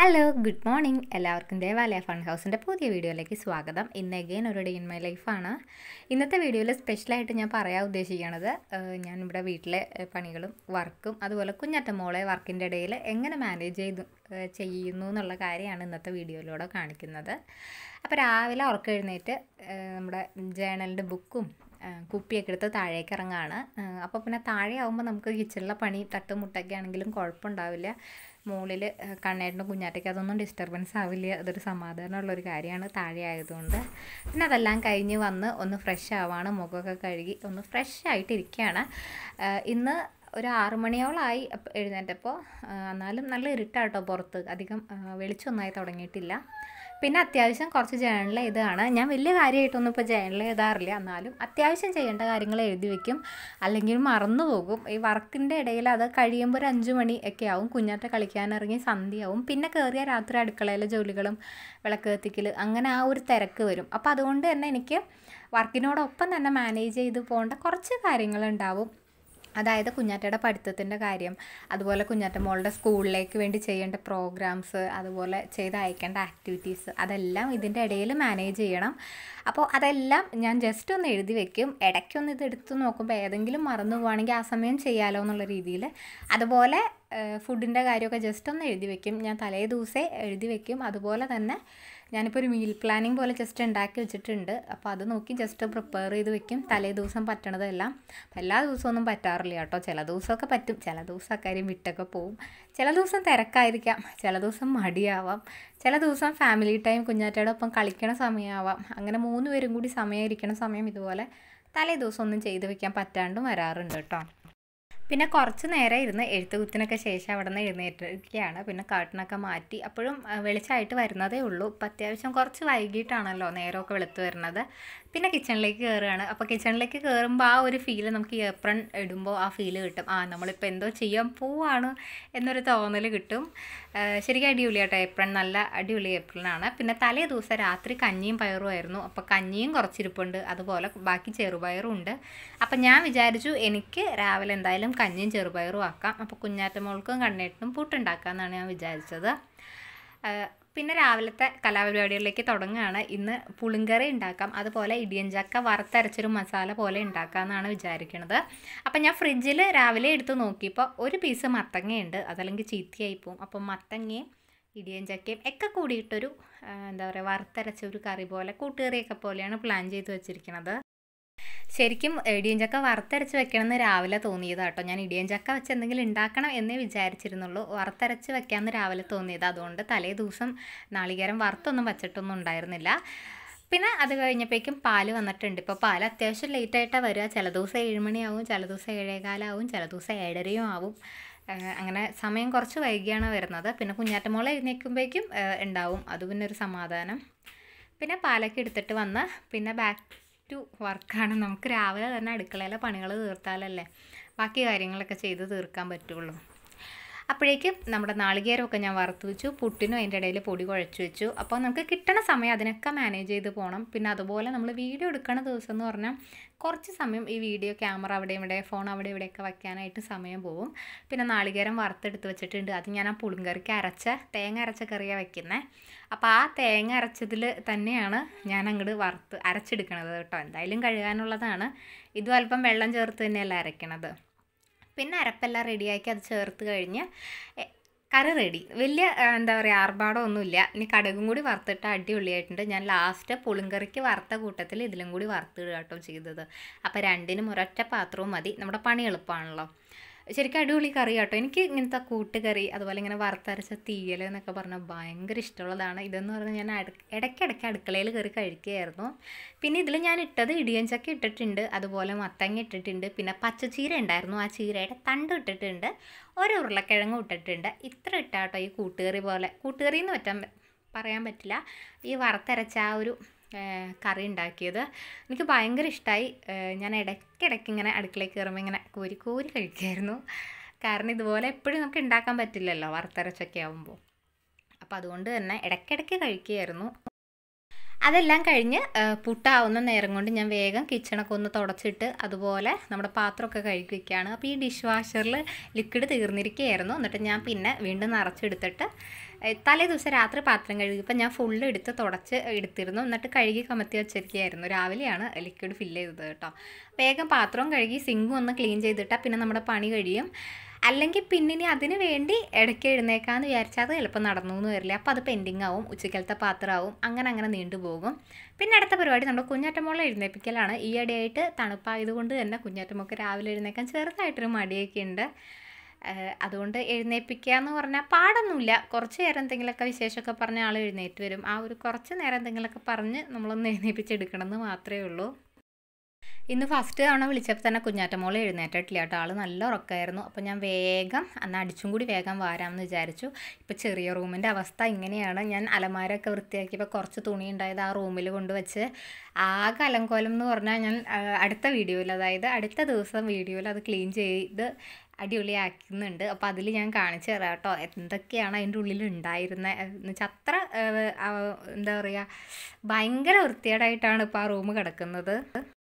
hello good morning എല്ലാവർക്കും ദേവാലയ fun ഹൗസിൻ്റെ പുതിയ വീഡിയോയിലേക്ക് സ്വാഗതം ഇന്ന് അഗെയിൻ ഒരു ഡേ ഇൻ മൈ ലൈഫാണ് ഇന്നത്തെ വീഡിയോയിൽ സ്പെഷ്യലായിട്ട് ഞാൻ പറയാൻ ഉദ്ദേശിക്കുകയാണത് ഏഹ്, ഞാനിവിടെ വീട്ടിലെ ഏഹ്, പണികളും വർക്കും അതുപോലെ കുഞ്ഞറ്റ മോളെ വർക്കിൻ്റെ ഇടയിൽ എങ്ങനെ മാനേജ് ചെയ്തു ഏഹ്, ചെയ്യുന്നു എന്നുള്ള കാര്യമാണ് ഇന്നത്തെ വീഡിയോയിലൂടെ കാണിക്കുന്നത് അപ്പോൾ രാവിലെ ഉറക്കം എഴുന്നേറ്റ് ഏഹ്, നമ്മുടെ ജേണലിൻ്റെ ബുക്കും ഏഹ്, കുപ്പിയൊക്കെ എടുത്ത് താഴേക്ക് ഇറങ്ങാണ് അപ്പോൾ പിന്നെ താഴെ ആകുമ്പോൾ നമുക്ക് കിച്ചണിലെ പണി തട്ടുമുട്ടൊക്കെ ആണെങ്കിലും കുഴപ്പമുണ്ടാവില്ല മുകളിൽ കണ്ണേട്ടിൻ്റെ കുഞ്ഞാറ്റയ്ക്ക് അതൊന്നും ഡിസ്റ്റർബൻസ് ആവില്ല അതൊരു സമാധാനമുള്ളൊരു കാര്യമാണ് താഴെ ആയതുകൊണ്ട് പിന്നെ അതെല്ലാം കഴിഞ്ഞ് വന്ന് ഒന്ന് ഫ്രഷ് ആവാണ് മുഖമൊക്കെ കഴുകി ഒന്ന് ഫ്രഷ് ആയിട്ടിരിക്കുകയാണ് ആഹ് ഇന്ന് ഒരു ആറ് മണിയോളമായി അപ്പ- എഴുന്നേറ്റപ്പോൾ ആഹ് എന്നാലും നല്ല ഇരുട്ടാട്ടോ പുറത്ത് അധികം ആഹ് വെളിച്ചമൊന്നായി തുടങ്ങിയിട്ടില്ല പിന്നെ അത്യാവശ്യം കുറച്ച് ജേണൽ എഴുതുകയാണ് ഞാൻ വലിയ കാര്യമായിട്ടൊന്നും ഇപ്പോൾ ജേണൽ എഴുതാറില്ല എന്നാലും അത്യാവശ്യം ചെയ്യേണ്ട കാര്യങ്ങൾ എഴുതി വെക്കും അല്ലെങ്കിൽ മറന്നു പോകും ഈ വർക്കിൻ്റെ ഇടയിൽ അത് കഴിയുമ്പോൾ ഒരു അഞ്ച് മണി ഒക്കെ ആവും കുഞ്ഞാറ്റ കളിക്കാനിറങ്ങി സന്ധ്യയാവും പിന്നെ കയറിയ രാത്രി അടുക്കളയിലെ ജോലികളും വിളക്ക് കത്തിക്കൽ അങ്ങനെ ആ ഒരു തിരക്ക് വരും അപ്പോൾ അതുകൊണ്ട് തന്നെ എനിക്ക് വർക്കിനോടൊപ്പം തന്നെ മാനേജ് ചെയ്ത് പോകേണ്ട കുറച്ച് കാര്യങ്ങളുണ്ടാവും അതായത് കുഞ്ഞാറ്റയുടെ പഠിത്തത്തിൻ്റെ കാര്യം അതുപോലെ കുഞ്ഞാറ്റ മോളുടെ സ്കൂളിലേക്ക് വേണ്ടി ചെയ്യേണ്ട പ്രോഗ്രാംസ് അതുപോലെ ചെയ്ത് അയക്കേണ്ട ആക്ടിവിറ്റീസ് അതെല്ലാം ഇതിൻ്റെ ഇടയിൽ മാനേജ് ചെയ്യണം അപ്പോൾ അതെല്ലാം ഞാൻ ജസ്റ്റ് ഒന്ന് എഴുതി വെക്കും ഇടയ്ക്കൊന്ന് ഇത് എടുത്ത് നോക്കുമ്പോൾ ഏതെങ്കിലും മറന്നു പോവുകയാണെങ്കിൽ ആ സമയം ചെയ്യാലോ എന്നുള്ള രീതിയിൽ അതുപോലെ ഫുഡിൻ്റെ കാര്യമൊക്കെ ജസ്റ്റ് ഒന്ന് എഴുതി വെക്കും ഞാൻ തലേ ദിവസമേ എഴുതി വെക്കും അതുപോലെ തന്നെ ഞാനിപ്പോൾ ഒരു മീൽ പ്ലാനിങ് പോലെ ജസ്റ്റ് ഉണ്ടാക്കി വെച്ചിട്ടുണ്ട് അപ്പോൾ അത് നോക്കി ജസ്റ്റ് പ്രിപ്പയർ ചെയ്ത് വെക്കും തലേ ദിവസം പറ്റണതെല്ലാം അപ്പോൾ എല്ലാ ദിവസമൊന്നും പറ്റാറില്ല കേട്ടോ ചില ദിവസമൊക്കെ പറ്റും ചില ദിവസം അക്കാര്യം വിട്ടൊക്കെ പോവും ചില ദിവസം തിരക്കായിരിക്കാം ചില ദിവസം മടിയാവാം ചില ദിവസം ഫാമിലി ടൈം കുഞ്ഞാറ്റയുടെ ഒപ്പം കളിക്കണ സമയമാവാം അങ്ങനെ മൂന്ന് പേരും കൂടി സമയം ഇരിക്കണ സമയം ഇതുപോലെ തലേ ദിവസം ഒന്നും ചെയ്ത് വെക്കാൻ പറ്റാണ്ടും വരാറുണ്ട് കേട്ടോ പിന്നെ കുറച്ച് നേരം ഇരുന്ന് എഴുത്തുകുത്തിനൊക്കെ ശേഷം അവിടെ നിന്ന് എഴുന്നേറ്റിരിക്കുകയാണ് പിന്നെ കർട്ടനൊക്കെ മാറ്റി അപ്പോഴും ആ, വെളിച്ചമായിട്ട് വരുന്നതേ ഉള്ളൂ ഇപ്പം അത്യാവശ്യം കുറച്ച് വൈകിട്ടാണല്ലോ നേരമൊക്കെ വെളുത്ത് വരുന്നത് പിന്നെ കിച്ചണിലേക്ക് കയറുകയാണ് അപ്പോൾ കിച്ചണിലേക്ക് കയറുമ്പോൾ ആ ഒരു ഫീല് നമുക്ക് ഏപ്രൺ ഇടുമ്പോൾ ആ ഫീല് കിട്ടും ആ നമ്മളിപ്പോൾ എന്തോ ചെയ്യാൻ പോവാണ് എന്നൊരു തോന്നൽ കിട്ടും ആ, ശരിക്കും അടിപൊളിയാട്ടോ ഏപ്രൺ നല്ല അടിപൊളി ഏപ്രിലാണ് പിന്നെ തലേ ദിവസം രാത്രി കഞ്ഞിയും പയറും ആയിരുന്നു അപ്പോൾ കഞ്ഞിയും കുറച്ചിരിപ്പുണ്ട് അതുപോലെ ബാക്കി ചെറുപയറും ഉണ്ട് അപ്പം ഞാൻ വിചാരിച്ചു എനിക്ക് രാവിലെ എന്തായാലും കഞ്ഞിയും ചെറുപയറും ആക്കാം അപ്പോൾ കുഞ്ഞാറ്റമോൾക്കും കണ്ണേട്ടിനും പുട്ടുണ്ടാക്കാമെന്നാണ് ഞാൻ വിചാരിച്ചത് ആ, പിന്നെ രാവിലത്തെ കലാപരിപാടികളിലേക്ക് തുടങ്ങുകയാണ് ഇന്ന് പുളിങ്കറി ഉണ്ടാക്കാം അതുപോലെ ഇടിയഞ്ചക്ക വറുത്തരച്ചൊരു മസാല പോലെ ഉണ്ടാക്കാമെന്നാണ് വിചാരിക്കുന്നത് അപ്പം ഞാൻ ഫ്രിഡ്ജിൽ രാവിലെ എടുത്ത് നോക്കിയപ്പോൾ ഒരു പീസ് മത്തങ്ങയുണ്ട് അതല്ലെങ്കിൽ ചീത്തയായി പോവും അപ്പം മത്തങ്ങയും ഇടിയഞ്ചക്കയും ഒക്കെ കൂടിയിട്ടൊരു ആ, എന്താ പറയുക വറുത്തരച്ച ഒരു കറി പോലെ കൂട്ടുകറിയൊക്കെ പോലെയാണ് പ്ലാൻ ചെയ്ത് വെച്ചിരിക്കുന്നത് ശരിക്കും ഇടിയഞ്ചക്ക വറുത്തരച്ച് വെക്കണമെന്ന് രാവിലെ തോന്നിയത് കേട്ടോ ഞാൻ ഇടിയഞ്ചക്ക വെച്ച് എന്തെങ്കിലും ഉണ്ടാക്കണം എന്നേ വിചാരിച്ചിരുന്നുള്ളൂ വറുത്തരച്ച് വെക്കാമെന്ന് രാവിലെ തോന്നിയത് അതുകൊണ്ട് തലേ ദിവസം നാളികേരം വറുത്തൊന്നും വെച്ചിട്ടൊന്നും ഉണ്ടായിരുന്നില്ല പിന്നെ അത് കഴിഞ്ഞപ്പോഴേക്കും പാല് വന്നിട്ടുണ്ട് ഇപ്പോൾ പാല് അത്യാവശ്യം ലേറ്റായിട്ടാണ് വരിക ചില ദിവസം ഏഴ് മണിയാവും ചില ദിവസം ഏഴേകാലാവും ചില ദിവസം ഏഴരയും ആവും ഏഹ് അങ്ങനെ സമയം കുറച്ച് വൈകിയാണ് വരുന്നത് പിന്നെ കുഞ്ഞാറ്റമോളെ എഴുന്നേൽക്കുമ്പോഴേക്കും ഏഹ് ഉണ്ടാവും അത് പിന്നെ ഒരു സമാധാനം പിന്നെ പാലൊക്കെ എടുത്തിട്ട് വന്ന് പിന്നെ ബാക്ക് ടു വർക്കാണ് നമുക്ക് രാവിലെ തന്നെ അടുക്കളയിലെ പണികൾ തീർത്താലല്ലേ ബാക്കി കാര്യങ്ങളൊക്കെ ചെയ്ത് തീർക്കാൻ പറ്റുള്ളൂ അപ്പോഴേക്കും നമ്മുടെ നാളികേരമൊക്കെ ഞാൻ വറുത്ത് വെച്ചു പുട്ടിനും അതിൻ്റെ ഇടയിൽ പൊടി കുഴച്ച് വെച്ചു അപ്പോൾ നമുക്ക് കിട്ടണ സമയം അതിനൊക്കെ മാനേജ് ചെയ്ത് പോകണം പിന്നെ അതുപോലെ നമ്മൾ വീഡിയോ എടുക്കണ ദിവസം എന്ന് പറഞ്ഞാൽ കുറച്ച് സമയം ഈ വീഡിയോ ക്യാമറ അവിടെ ഇവിടെ ഫോൺ അവിടെ ഇവിടെയൊക്കെ വയ്ക്കാനായിട്ട് സമയം പോകും പിന്നെ നാളികേരം വറുത്തെടുത്ത് വെച്ചിട്ടുണ്ട് അത് ഞാൻ ആ പുളിങ്കറിക്ക് അരച്ച തേങ്ങ അരച്ച കറിയാണ് വയ്ക്കുന്നത് അപ്പോൾ ആ തേങ്ങ അരച്ചതിൽ തന്നെയാണ് ഞാൻ അങ്ങോട്ട് വറുത്ത് അരച്ചെടുക്കണത് കേട്ടോ എന്തായാലും കഴുകാനുള്ളതാണ് ഇതും അല്പം വെള്ളം ചേർത്ത് തന്നെയല്ല അരയ്ക്കണത് പിന്നെ അരപ്പെല്ലാം റെഡിയാക്കി അത് ചേർത്ത് കഴിഞ്ഞ് എ, കറി റെഡി വലിയ ആ, എന്താ പറയുക ആർഭാടം ഒന്നുമില്ല ഇനി കടുകും കൂടി വറുത്തിട്ട് അടിപൊളിയായിട്ടുണ്ട് ഞാൻ ലാസ്റ്റ് പുളിങ്കറിക്ക് വറുത്ത കൂട്ടത്തിൽ ഇതിലും കൂടി വറുത്തിടുക കേട്ടോ ചെയ്തത് അപ്പോൾ രണ്ടിനും ഒരൊറ്റ പാത്രവും മതി നമ്മുടെ പണി എളുപ്പമാണല്ലോ ശരിക്കും അടിപൊളി കറി കേട്ടോ എനിക്ക് ഇങ്ങനത്തെ കൂട്ടുകറി അതുപോലെ ഇങ്ങനെ വറുത്തരച്ച തീയൽ എന്നൊക്കെ പറഞ്ഞാൽ ഭയങ്കര ഇഷ്ടമുള്ളതാണ് ഇതെന്ന് പറഞ്ഞാൽ ഞാൻ അടു ഇടയ്ക്കിടയ്ക്ക് അടുക്കളയിൽ കയറി കഴിക്കുകയായിരുന്നു പിന്നെ ഇതിൽ ഞാൻ ഇട്ടത് ഇടിയഞ്ചക്ക ഇട്ടിട്ടുണ്ട് അതുപോലെ മത്തങ്ങ ഇട്ടിട്ടുണ്ട് പിന്നെ പച്ചച്ചീര ഉണ്ടായിരുന്നു ആ ചീരയുടെ തണ്ട് ഇട്ടിട്ടുണ്ട് ഒരു ഉരുളക്കിഴങ്ങും ഇട്ടിട്ടുണ്ട് ഇത്ര ഇട്ടാട്ടോ ഈ കൂട്ടുകറി പോലെ കൂട്ടുകറി എന്ന് പറ്റാൻ പറയാൻ പറ്റില്ല ഈ വറുത്തരച്ച ആ ഒരു ഏഹ്, കറി ഉണ്ടാക്കിയത് എനിക്ക് ഭയങ്കര ഇഷ്ടമായി ഞാൻ ഇടയ്ക്കിടയ്ക്ക് ഇങ്ങനെ അടുക്കളയിൽ കയറുമ്പോൾ ഇങ്ങനെ കോരി കോരി കഴിക്കുമായിരുന്നു കാരണം ഇതുപോലെ എപ്പോഴും നമുക്ക് ഉണ്ടാക്കാൻ പറ്റില്ലല്ലോ വറുത്തരച്ചൊക്കെ ആകുമ്പോൾ അപ്പോൾ അതുകൊണ്ട് തന്നെ ഇടയ്ക്കിടയ്ക്ക് കഴിക്കുകയായിരുന്നു അതെല്ലാം കഴിഞ്ഞ് ആ, പുട്ടാവുന്ന നേരം കൊണ്ട് ഞാൻ വേഗം കിച്ചണൊക്കെ ഒന്ന് തുടച്ചിട്ട് അതുപോലെ നമ്മുടെ പാത്രമൊക്കെ കഴുകി വയ്ക്കുകയാണ് അപ്പോൾ ഈ ഡിഷ് വാഷറിൽ ലിക്വിഡ് തീർന്നിരിക്കുകയായിരുന്നു എന്നിട്ട് ഞാൻ പിന്നെ വീണ്ടും നിറച്ചെടുത്തിട്ട് ഏഹ് തലേ ദിവസം രാത്രി പാത്രം കഴുകിയപ്പോൾ ഞാൻ ഫുള്ള് എടുത്ത് തുടച്ച് എടുത്തിരുന്നു എന്നിട്ട് കഴുകി കമത്തി വെച്ചിരിക്കുകയായിരുന്നു രാവിലെയാണ് ലിക്വിഡ് ഫില്ല് ചെയ്തത് കേട്ടോ വേഗം പാത്രവും കഴുകി സിങ്കും ഒന്ന് ക്ലീൻ ചെയ്തിട്ടാൽ പിന്നെ നമ്മുടെ പണി കഴിയും അല്ലെങ്കിൽ പിന്നിനി അതിന് വേണ്ടി ഇടയ്ക്ക് എഴുന്നേക്കാന്ന് വിചാരിച്ചാൽ അത് എളുപ്പം നടന്നു എന്ന് വരില്ല അപ്പോൾ അത് പെൻഡിങ് ആവും ഉച്ചക്കലത്തെ പാത്രമാവും അങ്ങനെ അങ്ങനെ നീണ്ടുപോകും പിന്നെ അടുത്ത പരിപാടി നമ്മുടെ കുഞ്ഞാറ്റമോളെ എഴുന്നേൽപ്പിക്കലാണ് ഈ ഇടയായിട്ട് തണുപ്പായതുകൊണ്ട് തന്നെ കുഞ്ഞാറ്റമോൾക്ക് രാവിലെ എഴുന്നേക്കാൻ ചെറുതായിട്ടൊരു മടിയൊക്കെ ഉണ്ട് ഏഹ് അതുകൊണ്ട് എഴുന്നേൽപ്പിക്കുക എന്ന് പറഞ്ഞാൽ പാടൊന്നുമില്ല കുറച്ച് നേരം എന്തെങ്കിലുമൊക്കെ വിശേഷമൊക്കെ പറഞ്ഞ ആൾ എഴുന്നേറ്റ് വരും ആ ഒരു കുറച്ച് നേരം എന്തെങ്കിലുമൊക്കെ പറഞ്ഞ് നമ്മളൊന്ന് എഴുന്നേൽപ്പിച്ചെടുക്കണം എന്ന് മാത്രമേ ഉള്ളൂ ഇന്ന് ഫസ്റ്റ് തവണ വിളിച്ചപ്പോൾ തന്നെ കുഞ്ഞാറ്റമോൾ എഴുന്നേറ്റിട്ടില്ല കേട്ടോ ആൾ നല്ല ഉറക്കമായിരുന്നു അപ്പോൾ ഞാൻ വേഗം അന്ന് അടിച്ചും കൂടി വേഗം വാരാമെന്ന് വിചാരിച്ചു ഇപ്പോൾ ചെറിയ റൂമിൻ്റെ അവസ്ഥ ഇങ്ങനെയാണ് ഞാൻ അലമാരൊക്കെ വൃത്തിയാക്കിയപ്പോൾ കുറച്ച് തുണി ഉണ്ടായത് ആ റൂമിൽ കൊണ്ടുവച്ച് ആകെ അലങ്കോലം എന്ന് പറഞ്ഞാൽ ഞാൻ ആ, അടുത്ത വീഡിയോയിൽ അതായത് അടുത്ത ദിവസം വീഡിയോയിൽ അത് ക്ലീൻ ചെയ്ത് അടിപൊളിയാക്കുന്നുണ്ട് അപ്പോൾ അതിൽ ഞാൻ കാണിച്ചു തരാം കേട്ടോ എന്തൊക്കെയാണ് അതിൻ്റെ ഉള്ളിൽ ഉണ്ടായിരുന്നത് എന്ന് വെച്ചാൽ അത്ര ആ, ആ, എന്താ പറയുക ഭയങ്കര വൃത്തികേടായിട്ടാണ് ഇപ്പോൾ ആ റൂം കിടക്കുന്നത്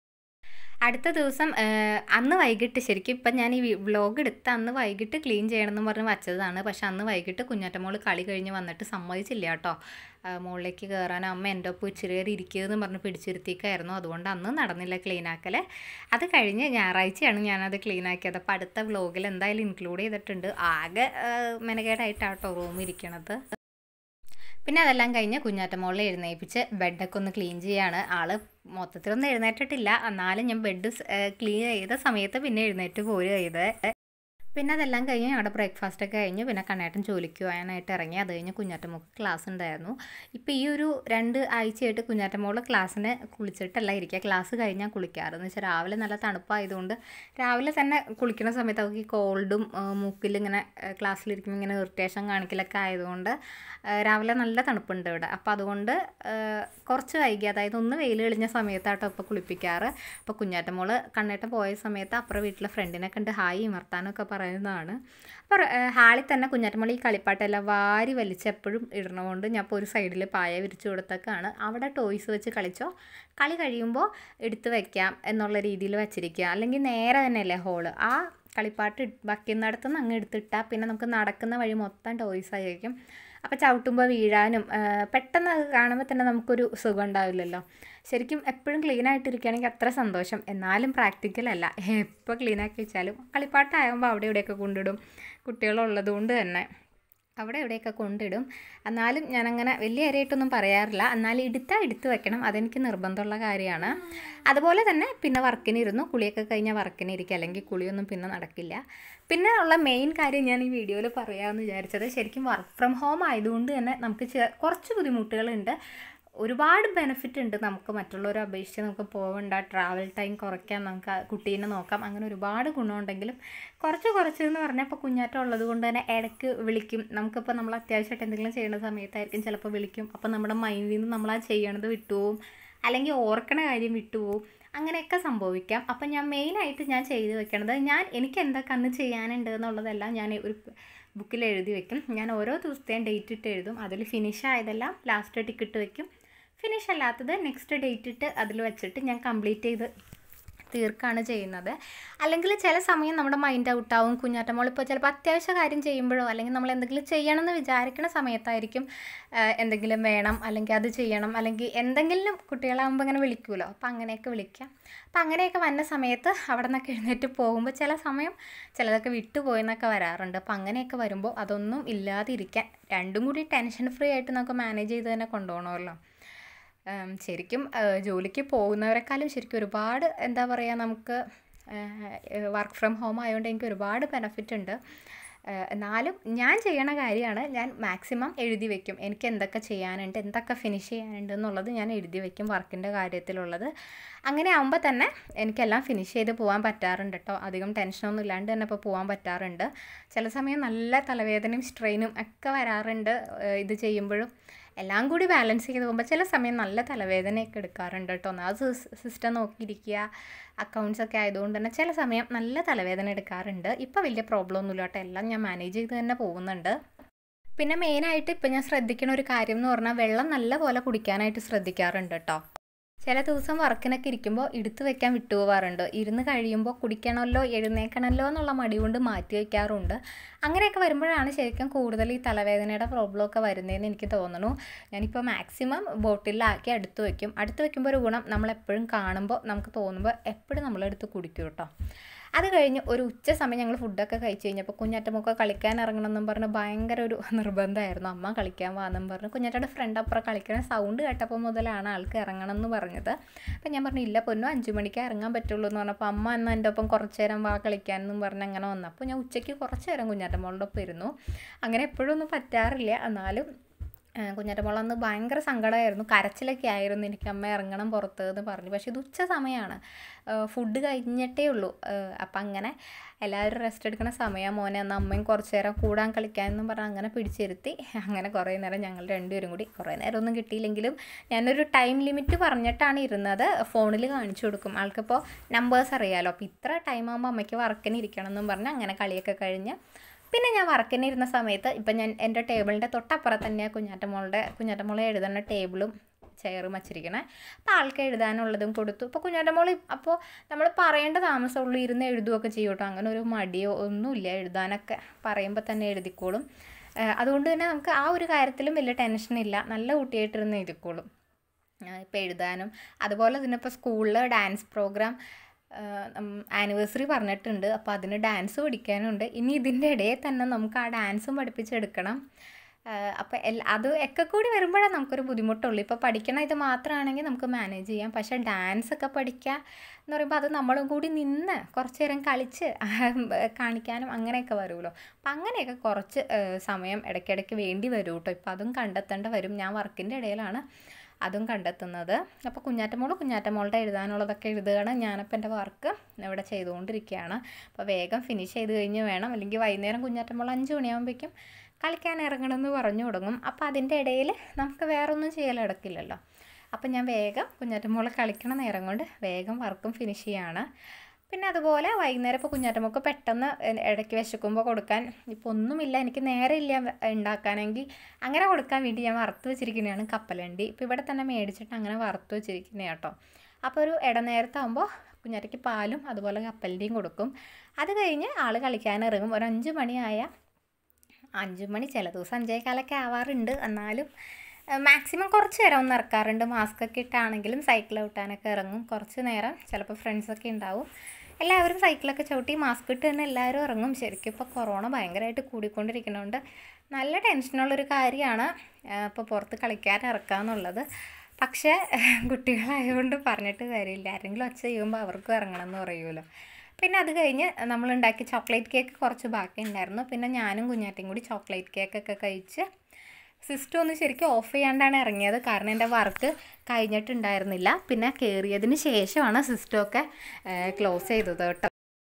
അടുത്ത ദിവസം ആ, അന്ന് വൈകിട്ട് ശരിക്കും ഇപ്പം ഞാൻ ഈ വ്ലോഗ് എടുത്ത് അന്ന് വൈകിട്ട് ക്ലീൻ ചെയ്യണമെന്ന് പറഞ്ഞ് വച്ചതാണ് പക്ഷെ അന്ന് വൈകിട്ട് കുഞ്ഞാറ്റമോള് കളി കഴിഞ്ഞ് വന്നിട്ട് സമ്മതിച്ചില്ല കേട്ടോ ആ, മുകളിലേക്ക് കയറാൻ അമ്മ എൻ്റെ ഒപ്പം ഇച്ചിരി നേരം ഇരിക്കുമെന്ന് പറഞ്ഞ് പിടിച്ചിരുത്തിക്കായിരുന്നു അതുകൊണ്ട് അന്ന് നടന്നില്ല ക്ലീൻ ആക്കൽ അത് കഴിഞ്ഞ് ഞായറാഴ്ചയാണ് ഞാനത് ക്ലീൻ ആക്കിയത് അപ്പോൾ അടുത്ത വ്ലോഗിൽ എന്തായാലും ഇൻക്ലൂഡ് ചെയ്തിട്ടുണ്ട് ആകെ ആ, മെനകേടായിട്ടാണ് കേട്ടോ റൂം ഇരിക്കണത് പിന്നെ അതെല്ലാം കഴിഞ്ഞ് കുഞ്ഞാറ്റമോളെ എഴുന്നേൽപ്പിച്ച് ബെഡൊക്കെ ഒന്ന് ക്ലീൻ ചെയ്യാണ് ആള് മൊത്തത്തിലൊന്നും എഴുന്നേറ്റിട്ടില്ല എന്നാലും ഞാൻ ബെഡ് ക്ലീൻ ചെയ്ത സമയത്ത് പിന്നെ എഴുന്നേറ്റ് പോരുക ചെയ്ത് പിന്നെ അതെല്ലാം കഴിഞ്ഞ് ഞങ്ങളുടെ ബ്രേക്ക്ഫാസ്റ്റ് ഒക്കെ കഴിഞ്ഞു പിന്നെ കണ്ണേട്ടൻ ജോലിക്ക് പോകാനായിട്ട് ഇറങ്ങി അത് കഴിഞ്ഞ് കുഞ്ഞാറ്റമോൾക്ക് ക്ലാസ് ഉണ്ടായിരുന്നു ഇപ്പോൾ ഈ ഒരു രണ്ട് ആഴ്ചയായിട്ട് കുഞ്ഞാറ്റമോള് ക്ലാസ്സിന് കുളിച്ചിട്ടല്ല ഇരിക്കുക ക്ലാസ് കഴിഞ്ഞാൽ കുളിക്കാറ് എന്ന് വെച്ചാൽ രാവിലെ നല്ല തണുപ്പായതുകൊണ്ട് രാവിലെ തന്നെ കുളിക്കുന്ന സമയത്ത് അവൾക്ക് ഈ കോൾഡും മൂക്കിൽ ഇങ്ങനെ ക്ലാസ്സിലിരിക്കുമ്പോൾ ഇങ്ങനെ ഇറിറ്റേഷൻ കാണിക്കലൊക്കെ ആയതുകൊണ്ട് ആ, രാവിലെ നല്ല തണുപ്പുണ്ട് ഇവിടെ അപ്പോൾ അതുകൊണ്ട് ആ, കുറച്ച് വൈകി അതായത് ഒന്ന് വെയിൽ തെളിഞ്ഞ സമയത്താട്ടോ ഇപ്പോൾ കുളിപ്പിക്കാറ് അപ്പോൾ കുഞ്ഞാറ്റമോള് കണ്ണേട്ടൻ പോയ സമയത്ത് അപ്പുറം വീട്ടിലെ ഫ്രണ്ടിനെ കണ്ട് ഹായ് വർത്താനമൊക്കെ പറയുന്നതാണ് അപ്പോൾ ഹാളിൽ തന്നെ കുഞ്ഞാറ്റമോള് ഈ കളിപ്പാട്ടെല്ലാം വാരി വലിച്ച് എപ്പോഴും ഇടണതുകൊണ്ട് ഞാൻ ഇപ്പോൾ ഒരു സൈഡിൽ പായ വിരിച്ചു കൊടുത്തൊക്കെയാണ് അവിടെ ടോയ്സ് വെച്ച് കളിച്ചോ കളി കഴിയുമ്പോൾ എടുത്ത് വെക്കാം എന്നുള്ള രീതിയിൽ വെച്ചിരിക്കുക അല്ലെങ്കിൽ നേരെ തന്നെയല്ലേ ഹോള് ആ കളിപ്പാട്ട് ഇട്- വയ്ക്കുന്നിടത്ത് നിന്ന് അങ്ങ് എടുത്തിട്ടാൽ പിന്നെ നമുക്ക് നടക്കുന്ന വഴി മൊത്തം ടോയ്സ് ആയിരിക്കും അപ്പോൾ ചവിട്ടുമ്പോൾ വീഴാനും ആ, പെട്ടെന്ന് അത് കാണുമ്പോൾ തന്നെ നമുക്കൊരു സുഖം ഉണ്ടാവില്ലല്ലോ ശരിക്കും എപ്പോഴും ക്ലീൻ ആയിട്ടിരിക്കുകയാണെങ്കിൽ അത്ര സന്തോഷം എന്നാലും പ്രാക്ടിക്കൽ അല്ല എപ്പോൾ ക്ലീൻ ആക്കി വെച്ചാലും കളിപ്പാട്ടാകുമ്പോൾ അവിടെ ഇവിടെയൊക്കെ കൊണ്ടിടും കുട്ടികളുള്ളത് കൊണ്ട് തന്നെ അവിടെ എവിടെയൊക്കെ കൊണ്ടിടും എന്നാലും ഞാനങ്ങനെ വലിയ കാര്യമായിട്ടൊന്നും പറയാറില്ല എന്നാലും എടുത്താൽ എടുത്ത് വെക്കണം അതെനിക്ക് നിർബന്ധമുള്ള കാര്യമാണ് അതുപോലെ തന്നെ പിന്നെ വർക്കിന് ഇരുന്നു കുളിയൊക്കെ കഴിഞ്ഞാൽ വർക്കിന് ഇരിക്കുക അല്ലെങ്കിൽ കുളിയൊന്നും പിന്നെ നടക്കില്ല പിന്നെ ഉള്ള മെയിൻ കാര്യം ഞാൻ ഈ വീഡിയോയിൽ പറയാമെന്ന് വിചാരിച്ചത് ശരിക്കും വർക്ക് ഫ്രം ഹോം ആയതുകൊണ്ട് തന്നെ നമുക്ക് ചെ- കുറച്ച് ബുദ്ധിമുട്ടുകളുണ്ട് ഒരുപാട് ബെനിഫിറ്റ് ഉണ്ട് നമുക്ക് മറ്റുള്ളവരെ അപേക്ഷിച്ച് നമുക്ക് പോകണ്ട ട്രാവൽ ടൈം കുറയ്ക്കാം നമുക്ക് ആ കുട്ടീനെ നോക്കാം അങ്ങനെ ഒരുപാട് ഗുണമുണ്ടെങ്കിലും കുറച്ച് കുറച്ച് എന്ന് പറഞ്ഞാൽ ഇപ്പോൾ കുഞ്ഞാറ്റം ഉള്ളത് കൊണ്ട് തന്നെ ഇടയ്ക്ക് വിളിക്കും നമുക്കിപ്പോൾ നമ്മൾ അത്യാവശ്യമായിട്ട് എന്തെങ്കിലും ചെയ്യുന്ന സമയത്തായിരിക്കും ചിലപ്പോൾ വിളിക്കും അപ്പോൾ നമ്മുടെ മൈൻഡിൽ നിന്ന് നമ്മൾ ആ ചെയ്യണത് വിട്ടുപോകും അല്ലെങ്കിൽ ഓർക്കണ കാര്യം വിട്ടുപോകും അങ്ങനെയൊക്കെ സംഭവിക്കാം അപ്പം ഞാൻ മെയിനായിട്ട് ഞാൻ ചെയ്ത് വെക്കണത് ഞാൻ എനിക്ക് എന്തൊക്കെ അന്ന് ചെയ്യാനുണ്ട് എന്നുള്ളതെല്ലാം ഞാൻ ഒരു ബുക്കിൽ എഴുതി വെക്കും ഞാൻ ഓരോ ദിവസത്തെയും ഡേറ്റ് ഇട്ട് എഴുതും അതിൽ ഫിനിഷ് ആയതെല്ലാം ലാസ്റ്റ് ടിക്കറ്റ് വെക്കും ഫിനിഷ് അല്ലാത്തത് നെക്സ്റ്റ് ഡേറ്റ് ഇട്ട് അതിൽ വെച്ചിട്ട് ഞാൻ കംപ്ലീറ്റ് ചെയ്ത് തീർക്കാണ് ചെയ്യുന്നത് അല്ലെങ്കിൽ ചില സമയം നമ്മുടെ മൈൻഡ് ഔട്ടാവും കുഞ്ഞാറ്റമോൾ ഇപ്പോൾ ചിലപ്പോൾ അത്യാവശ്യ കാര്യം ചെയ്യുമ്പോഴോ അല്ലെങ്കിൽ നമ്മൾ എന്തെങ്കിലും ചെയ്യണമെന്ന് വിചാരിക്കുന്ന സമയത്തായിരിക്കും ആ, എന്തെങ്കിലും വേണം അല്ലെങ്കിൽ അത് ചെയ്യണം അല്ലെങ്കിൽ എന്തെങ്കിലും കുട്ടികളാകുമ്പോൾ ഇങ്ങനെ വിളിക്കുമല്ലോ അപ്പോൾ അങ്ങനെയൊക്കെ വിളിക്കാം അപ്പോൾ അങ്ങനെയൊക്കെ വന്ന സമയത്ത് അവിടെ നിന്നൊക്കെ എഴുന്നേറ്റ് പോകുമ്പോൾ ചില സമയം ചിലതൊക്കെ വിട്ടുപോയെന്നൊക്കെ വരാറുണ്ട് അപ്പോൾ അങ്ങനെയൊക്കെ വരുമ്പോൾ അതൊന്നും ഇല്ലാതിരിക്കാൻ രണ്ടും കൂടി ടെൻഷൻ ഫ്രീ ആയിട്ട് നമുക്ക് മാനേജ് ചെയ്ത് തന്നെ കൊണ്ടുപോകണമല്ലോ ഉം, ശരിക്കും ഏഹ്, ജോലിക്ക് പോകുന്നവരെക്കാളും ശരിക്കും ഒരുപാട് എന്താ പറയുക നമുക്ക് വർക്ക് ഫ്രം ഹോം ആയതുകൊണ്ട് എനിക്ക് ഒരുപാട് ബെനഫിറ്റ് ഉണ്ട് ഏഹ്, എന്നാലും ഞാൻ ചെയ്യണ കാര്യമാണ് ഞാൻ മാക്സിമം എഴുതി വെക്കും എനിക്ക് എന്തൊക്കെ ചെയ്യാനുണ്ട് എന്തൊക്കെ ഫിനിഷ് ചെയ്യാനുണ്ട് എന്നുള്ളത് ഞാൻ എഴുതി വെക്കും വർക്കിൻ്റെ കാര്യത്തിലുള്ളത് അങ്ങനെ ആകുമ്പോൾ തന്നെ എനിക്കെല്ലാം ഫിനിഷ് ചെയ്ത് പോകാൻ പറ്റാറുണ്ട് കേട്ടോ അധികം ടെൻഷനൊന്നും ഇല്ലാണ്ട് തന്നെ ഇപ്പോൾ പോകാൻ പറ്റാറുണ്ട് ചില സമയം നല്ല തലവേദനയും സ്ട്രെയിനും ഒക്കെ വരാറുണ്ട് ഏഹ്, ഇത് ചെയ്യുമ്പോഴും എല്ലാം കൂടി ബാലൻസ് ചെയ്ത് പോകുമ്പോൾ ചില സമയം നല്ല തലവേദനയൊക്കെ എടുക്കാറുണ്ട് കേട്ടോ ഒന്നാമത് സിസ്റ്റം നോക്കിയിരിക്കുക അക്കൗണ്ട്സ് ഒക്കെ ആയതുകൊണ്ട് തന്നെ ചില സമയം നല്ല തലവേദന എടുക്കാറുണ്ട് ഇപ്പോൾ വലിയ പ്രോബ്ലം ഒന്നുമില്ല കേട്ടോ എല്ലാം ഞാൻ മാനേജ് ചെയ്ത് തന്നെ പോകുന്നുണ്ട് പിന്നെ മെയിനായിട്ട് ഇപ്പം ഞാൻ ശ്രദ്ധിക്കുന്ന ഒരു കാര്യം എന്ന് പറഞ്ഞാൽ വെള്ളം നല്ല പോലെ കുടിക്കാനായിട്ട് ശ്രദ്ധിക്കാറുണ്ട് കേട്ടോ ചില ദിവസം വർക്കിനൊക്കെ ഇരിക്കുമ്പോൾ എടുത്തു വെക്കാൻ വിട്ടുപോകാറുണ്ട് ഇരുന്ന് കഴിയുമ്പോൾ കുടിക്കണമല്ലോ എഴുന്നേക്കണമല്ലോ എന്നുള്ള മടി കൊണ്ട് മാറ്റി വയ്ക്കാറുണ്ട് അങ്ങനെയൊക്കെ വരുമ്പോഴാണ് ശരിക്കും കൂടുതൽ ഈ തലവേദനയുടെ പ്രോബ്ലമൊക്കെ വരുന്നതെന്ന് എനിക്ക് തോന്നുന്നു ഞാനിപ്പോൾ മാക്സിമം ബോട്ടിലാക്കി അടുത്ത് വെക്കും അടുത്ത് വെക്കുമ്പോൾ ഒരു ഗുണം നമ്മളെപ്പോഴും കാണുമ്പോൾ നമുക്ക് തോന്നുമ്പോൾ എപ്പോഴും നമ്മളെടുത്ത് കുടിക്കും കേട്ടോ അത് കഴിഞ്ഞ് ഒരു ഉച്ച സമയം ഞങ്ങൾ ഫുഡൊക്കെ കഴിച്ച് കഴിഞ്ഞപ്പോൾ കുഞ്ഞാറ്റമൊക്കെ കളിക്കാൻ ഇറങ്ങണമെന്നും പറഞ്ഞ് ഭയങ്കര ഒരു നിർബന്ധമായിരുന്നു അമ്മ കളിക്കാൻ വാന്നും പറഞ്ഞ് കുഞ്ഞാറ്റയുടെ ഫ്രണ്ട് അപ്പുറം കളിക്കുന്ന സൗണ്ട് കേട്ടപ്പോൾ മുതലാണ് ആൾക്ക് ഇറങ്ങണം എന്ന് പറഞ്ഞത് അപ്പം ഞാൻ പറഞ്ഞു ഇല്ല പൊന്നു അഞ്ച് മണിക്കേ ഇറങ്ങാൻ പറ്റുള്ളൂ എന്ന് പറഞ്ഞപ്പോൾ അമ്മ എന്നാൽ എൻ്റെ ഒപ്പം കുറച്ച് നേരം വാ കളിക്കാൻ എന്നും പറഞ്ഞ് അങ്ങനെ വന്നു അപ്പോൾ ഞാൻ ഉച്ചയ്ക്ക് കുറച്ച് നേരം കുഞ്ഞാറ്റമ്മളുടെ ഒപ്പം ഇരുന്നു അങ്ങനെ എപ്പോഴും ഒന്നും പറ്റാറില്ല എന്നാലും കുഞ്ഞാറ്റമോൾ അന്ന് ഭയങ്കര സങ്കടമായിരുന്നു കരച്ചിലൊക്കെ ആയിരുന്നു എനിക്ക് അമ്മ ഇറങ്ങണം പുറത്ത് എന്ന് പറഞ്ഞു പക്ഷേ ഇത് ഉച്ച സമയമാണ് ഫുഡ് കഴിഞ്ഞിട്ടേ ഉള്ളൂ അപ്പം അങ്ങനെ എല്ലാവരും റെസ്റ്റ് എടുക്കുന്ന സമയം മോനെ എന്നാൽ അമ്മയും കുറച്ച് നേരം കൂടാൻ കളിക്കാമെന്നും പറഞ്ഞ് അങ്ങനെ പിടിച്ചിരുത്തി അങ്ങനെ കുറേ നേരം ഞങ്ങൾ രണ്ടുപേരും കൂടി കുറേ നേരം ഒന്നും കിട്ടിയില്ലെങ്കിലും ഞാനൊരു ടൈം ലിമിറ്റ് പറഞ്ഞിട്ടാണ് ഇരുന്നത് ഫോണിൽ കാണിച്ചു കൊടുക്കും ആൾക്കിപ്പോൾ നമ്പേഴ്സ് അറിയാമല്ലോ അപ്പോൾ ഇത്ര ടൈം ആകുമ്പോൾ അമ്മയ്ക്ക് വർക്കിന് ഇരിക്കണം എന്നും പറഞ്ഞ് അങ്ങനെ കളിയൊക്കെ കഴിഞ്ഞ് പിന്നെ ഞാൻ വർക്കിന് ഇരുന്ന സമയത്ത് ഇപ്പം ഞാൻ എൻ്റെ ടേബിളിൻ്റെ തൊട്ടപ്പുറത്ത് തന്നെയാണ് കുഞ്ഞാറ്റമോളുടെ കുഞ്ഞാറ്റമോളെ എഴുതുന്ന ടേബിളും ചെയറും വച്ചിരിക്കണേ അപ്പോൾ ആൾക്ക് എഴുതാനുള്ളതും കൊടുത്തു ഇപ്പോൾ കുഞ്ഞാറ്റമോൾ അപ്പോൾ നമ്മൾ പറയേണ്ട താമസമുള്ളൂ ഇരുന്ന് എഴുതുകയൊക്കെ ചെയ്യും കേട്ടോ അങ്ങനെ ഒരു മടിയോ ഒന്നുമില്ല എഴുതാനൊക്കെ പറയുമ്പോൾ തന്നെ എഴുതിക്കോളും അതുകൊണ്ട് തന്നെ നമുക്ക് ആ ഒരു കാര്യത്തിലും വലിയ ടെൻഷനില്ല നല്ല കുട്ടിയായിട്ടിരുന്ന് എഴുതിക്കോളും ഇപ്പോൾ എഴുതാനും അതുപോലെ തന്നെ ഇപ്പോൾ സ്കൂളിൽ ഡാൻസ് പ്രോഗ്രാം ആനിവേഴ്സറി പറഞ്ഞിട്ടുണ്ട് അപ്പോൾ അതിന് ഡാൻസ് പഠിക്കാനുണ്ട് ഇനി ഇതിൻ്റെ ഇടയിൽ തന്നെ നമുക്ക് ആ ഡാൻസും പഠിപ്പിച്ചെടുക്കണം അപ്പോൾ എൽ അത് ഒക്കെ കൂടി വരുമ്പോഴാണ് നമുക്കൊരു ബുദ്ധിമുട്ടുള്ളൂ ഇപ്പോൾ പഠിക്കണ ഇത് മാത്രമാണെങ്കിൽ നമുക്ക് മാനേജ് ചെയ്യാം പക്ഷേ ഡാൻസ് ഒക്കെ പഠിക്കുക എന്ന് പറയുമ്പോൾ അത് നമ്മളും കൂടി നിന്ന് കുറച്ച് നേരം കളിച്ച് കാണിക്കാനും അങ്ങനെയൊക്കെ വരുമല്ലോ അപ്പം അങ്ങനെയൊക്കെ കുറച്ച് സമയം ഇടയ്ക്കിടയ്ക്ക് വേണ്ടി വരും കേട്ടോ ഇപ്പോൾ അതും കണ്ടെത്തേണ്ട വരും ഞാൻ വർക്കിൻ്റെ ഇടയിലാണ് അതും കണ്ടെത്തുന്നത് അപ്പോൾ കുഞ്ഞാറ്റമോൾ കുഞ്ഞാറ്റമോളുടെ എഴുതാനുള്ളതൊക്കെ എഴുതുകയാണ് ഞാനപ്പോൾ എൻ്റെ വർക്ക് ഇവിടെ ചെയ്തുകൊണ്ടിരിക്കുകയാണ് അപ്പോൾ വേഗം ഫിനിഷ് ചെയ്ത് കഴിഞ്ഞ് വേണം അല്ലെങ്കിൽ വൈകുന്നേരം കുഞ്ഞാറ്റമോൾ അഞ്ച് മണിയാകുമ്പോഴേക്കും കളിക്കാൻ ഇറങ്ങണമെന്ന് പറഞ്ഞു തുടങ്ങും അപ്പോൾ അതിൻ്റെ ഇടയിൽ നമുക്ക് വേറെ ഒന്നും ചെയ്യൽ നടക്കില്ലല്ലോ അപ്പം ഞാൻ വേഗം കുഞ്ഞാറ്റമോളെ കളിക്കണ നേരം കൊണ്ട് വേഗം വർക്കും ഫിനിഷ് ചെയ്യാണ് പിന്നെ അതുപോലെ വൈകുന്നേരം ഇപ്പോൾ കുഞ്ഞാറ്റമ്മക്ക് പെട്ടെന്ന് ഇടയ്ക്ക് വിശക്കുമ്പോൾ കൊടുക്കാൻ ഇപ്പോൾ ഒന്നുമില്ല എനിക്ക് നേരെ ഇല്ല ഉണ്ടാക്കാനെങ്കിൽ അങ്ങനെ കൊടുക്കാൻ വേണ്ടി ഞാൻ വറുത്ത് വെച്ചിരിക്കുന്നതാണ് കപ്പലണ്ടി ഇപ്പോൾ ഇവിടെ തന്നെ മേടിച്ചിട്ട് അങ്ങനെ വറുത്ത് വെച്ചിരിക്കുന്നത് കേട്ടോ അപ്പോൾ ഒരു ഇടനേരത്താകുമ്പോൾ കുഞ്ഞാറ്റയ്ക്ക് പാലും അതുപോലെ കപ്പലണ്ടിയും കൊടുക്കും അത് കഴിഞ്ഞ് ആൾ കളിക്കാൻ ഇറങ്ങും ഒരു അഞ്ച് മണിയായ അഞ്ച് മണി ചില ദിവസം അഞ്ചേകാലൊക്കെ ആവാറുണ്ട് എന്നാലും മാക്സിമം കുറച്ച് നേരം ഒന്ന് ഇറക്കാറുണ്ട് മാസ്ക് ഒക്കെ ഇട്ടാണെങ്കിലും സൈക്കിൾ ചവിട്ടാനൊക്കെ ഇറങ്ങും കുറച്ച് നേരം ചിലപ്പോൾ ഫ്രണ്ട്സൊക്കെ ഉണ്ടാവും എല്ലാവരും സൈക്കിളൊക്കെ ചവിട്ടി മാസ്ക് ഇട്ട് തന്നെ എല്ലാവരും ഇറങ്ങും ശരിക്കും ഇപ്പോൾ കൊറോണ ഭയങ്കരമായിട്ട് കൂടിക്കൊണ്ടിരിക്കുന്നതുകൊണ്ട് നല്ല ടെൻഷനുള്ളൊരു കാര്യമാണ് ഇപ്പോൾ പുറത്ത് കളിക്കാൻ ഇറക്കുക എന്നുള്ളത് പക്ഷേ കുട്ടികളായതുകൊണ്ട് പറഞ്ഞിട്ട് കാര്യമില്ല ആരെങ്കിലും ഒച്ച ചെയ്യുമ്പോൾ അവർക്കും ഇറങ്ങണം എന്ന് പറയുമല്ലോ പിന്നെ അത് കഴിഞ്ഞ് നമ്മൾ ഉണ്ടാക്കിയ ചോക്ലേറ്റ് കേക്ക് കുറച്ച് ബാക്കി ഉണ്ടായിരുന്നു പിന്നെ ഞാനും കുഞ്ഞാറ്റയും കൂടി ചോക്ലേറ്റ് കേക്കൊക്കെ കഴിച്ച് സിസ്റ്റം ഒന്ന് ശരിക്കും ഓഫ് ചെയ്യാണ്ടാണ് ഇറങ്ങിയത് കാരണം എൻ്റെ വർക്ക് കഴിഞ്ഞിട്ടുണ്ടായിരുന്നില്ല പിന്നെ കയറിയതിന് ശേഷമാണ് സിസ്റ്റമൊക്കെ ക്ലോസ് ചെയ്തത് കേട്ടോ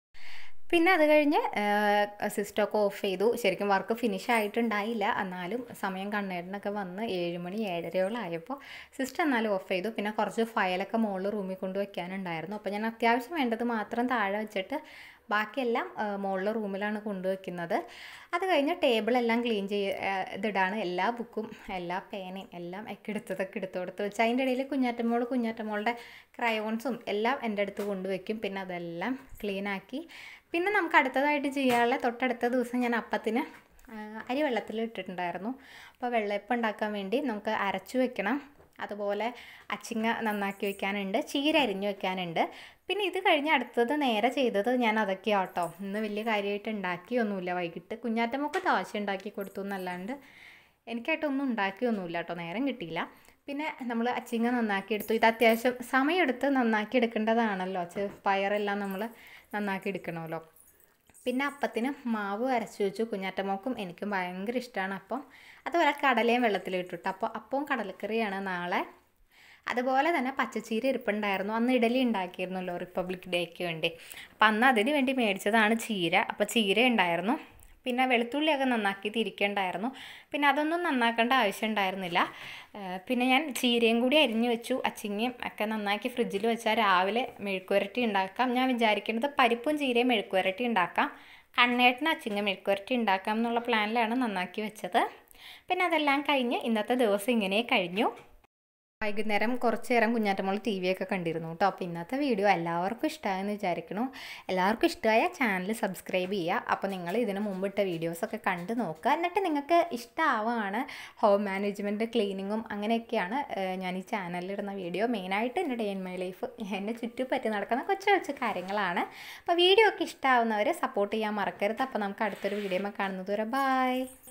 പിന്നെ അത് കഴിഞ്ഞ് സിസ്റ്റമൊക്കെ ഓഫ് ചെയ്തു ശരിക്കും വർക്ക് ഫിനിഷ് ആയിട്ടുണ്ടായില്ല എന്നാലും സമയം കണ്ണേടിനൊക്കെ വന്ന് ഏഴ് മണി ഏഴരയോളം ആയപ്പോൾ സിസ്റ്റം എന്നാലും ഓഫ് ചെയ്തു പിന്നെ കുറച്ച് ഫയലൊക്കെ മുകളിൽ റൂമിൽ കൊണ്ട് വെക്കാനുണ്ടായിരുന്നു അപ്പോൾ ഞാൻ അത്യാവശ്യം വേണ്ടത് മാത്രം താഴെ വെച്ചിട്ട് ബാക്കിയെല്ലാം മുകളിലെ റൂമിലാണ് കൊണ്ടുവയ്ക്കുന്നത് അത് കഴിഞ്ഞ് ടേബിളെല്ലാം ക്ലീൻ ചെയ്യ ഇതിടാണ് എല്ലാ ബുക്കും എല്ലാ പേനയും എല്ലാം ഒക്കെ എടുത്തതൊക്കെ എടുത്തു കൊടുത്ത് വെച്ച് അതിൻ്റെ ഇടയിൽ കുഞ്ഞാറ്റമ്മോൾ കുഞ്ഞാറ്റമ്മോളുടെ ക്രയോൺസും എല്ലാം എൻ്റെ അടുത്ത് കൊണ്ടുവയ്ക്കും പിന്നെ അതെല്ലാം ക്ലീനാക്കി പിന്നെ നമുക്ക് അടുത്തതായിട്ട് ചെയ്യാനുള്ള തൊട്ടടുത്ത ദിവസം ഞാൻ അപ്പത്തിന് അരി വെള്ളത്തിൽ ഇട്ടിട്ടുണ്ടായിരുന്നു അപ്പോൾ വെള്ളയപ്പം ഉണ്ടാക്കാൻ വേണ്ടി നമുക്ക് അരച്ചു വെക്കണം അതുപോലെ അച്ചിങ്ങ നന്നാക്കി വെക്കാനുണ്ട് ചീര അരിഞ്ഞു വെക്കാനുണ്ട് പിന്നെ ഇത് കഴിഞ്ഞ് അടുത്തത് നേരെ ചെയ്തത് ഞാൻ അതൊക്കെയാണ് കേട്ടോ ഇന്ന് വലിയ കാര്യമായിട്ട് ഉണ്ടാക്കിയൊന്നുമില്ല വൈകിട്ട് കുഞ്ഞാറ്റമ്മക്ക് ദോശ ഉണ്ടാക്കി കൊടുത്തു എന്നല്ലാണ്ട് എനിക്കായിട്ടൊന്നും ഉണ്ടാക്കിയൊന്നുമില്ല കേട്ടോ നേരം കിട്ടിയില്ല പിന്നെ നമ്മൾ അച്ചിങ്ങ നന്നാക്കി എടുത്തു ഇത് അത്യാവശ്യം സമയമെടുത്ത് നന്നാക്കി എടുക്കേണ്ടതാണല്ലോ പയറെല്ലാം നമ്മൾ നന്നാക്കി എടുക്കണമല്ലോ പിന്നെ അപ്പത്തിന് മാവ് അരച്ചു വെച്ചു കുഞ്ഞാറ്റമോക്കും എനിക്കും ഭയങ്കര ഇഷ്ടമാണ് അപ്പം അതുപോലെ കടലയും വെള്ളത്തിലിട്ടിട്ട് അപ്പോൾ അപ്പവും കടലക്കറിയാണ് നാളെ അതുപോലെ തന്നെ പച്ചച്ചീര ഇരിപ്പുണ്ടായിരുന്നു അന്ന് ഇഡലി ഉണ്ടാക്കിയിരുന്നല്ലോ റിപ്പബ്ലിക് ഡേക്ക് വേണ്ടി അപ്പം അന്ന് അതിന് വേണ്ടി മേടിച്ചതാണ് ചീര അപ്പോൾ ചീര ഉണ്ടായിരുന്നു പിന്നെ വെളുത്തുള്ളിയൊക്കെ നന്നാക്കി തിരിക്കേണ്ടായിരുന്നു പിന്നെ അതൊന്നും നന്നാക്കേണ്ട ആവശ്യം ഉണ്ടായിരുന്നില്ല പിന്നെ ഞാൻ ചീരയും കൂടി അരിഞ്ഞു വെച്ചു അച്ചിങ്ങയും ഒക്കെ നന്നാക്കി ഫ്രിഡ്ജിൽ വെച്ചാൽ രാവിലെ മെഴുക്കുവരട്ടി ഉണ്ടാക്കാം ഞാൻ വിചാരിക്കുന്നത് പരിപ്പും ചീരയും മെഴുക്കുവരട്ടി ഉണ്ടാക്കാം കണ്ണേട്ടിന് അച്ചിങ്ങ മെഴുക്കുവരട്ടി ഉണ്ടാക്കാം എന്നുള്ള പ്ലാനിലാണ് നന്നാക്കി വെച്ചത് പിന്നെ അതെല്ലാം കഴിഞ്ഞ് ഇന്നത്തെ ദിവസം ഇങ്ങനെ കഴിഞ്ഞു വൈകുന്നേരം കുറച്ച് നേരം കുഞ്ഞാറ്റമോൾ ടി വി ഒക്കെ കണ്ടിരുന്നു കേട്ടോ അപ്പോൾ ഇന്നത്തെ വീഡിയോ എല്ലാവർക്കും ഇഷ്ടമായെന്ന് വിചാരിക്കണു എല്ലാവർക്കും ഇഷ്ടമായ ചാനൽ സബ്സ്ക്രൈബ് ചെയ്യുക അപ്പോൾ നിങ്ങൾ ഇതിന് മുമ്പിട്ട വീഡിയോസൊക്കെ കണ്ട് നോക്കുക എന്നിട്ട് നിങ്ങൾക്ക് ഇഷ്ടമാവുകയാണ് ഹോം മാനേജ്മെൻറ്റ് ക്ലീനിങ്ങും അങ്ങനെയൊക്കെയാണ് ഏഹ്, ഞാൻ ഈ ചാനലിലിടുന്ന വീഡിയോ മെയിനായിട്ട് എൻ്റെ ഡേ ഇൻ മൈ ലൈഫ് എന്നെ ചുറ്റുപറ്റി നടക്കുന്ന കൊച്ചു കൊച്ചു കാര്യങ്ങളാണ് അപ്പോൾ വീഡിയോ ഒക്കെ ഇഷ്ടമാവുന്നവരെ സപ്പോർട്ട് ചെയ്യാൻ മറക്കരുത് അപ്പോൾ നമുക്ക് അടുത്തൊരു വീഡിയോ കാണുന്നത് വരെ ബായ്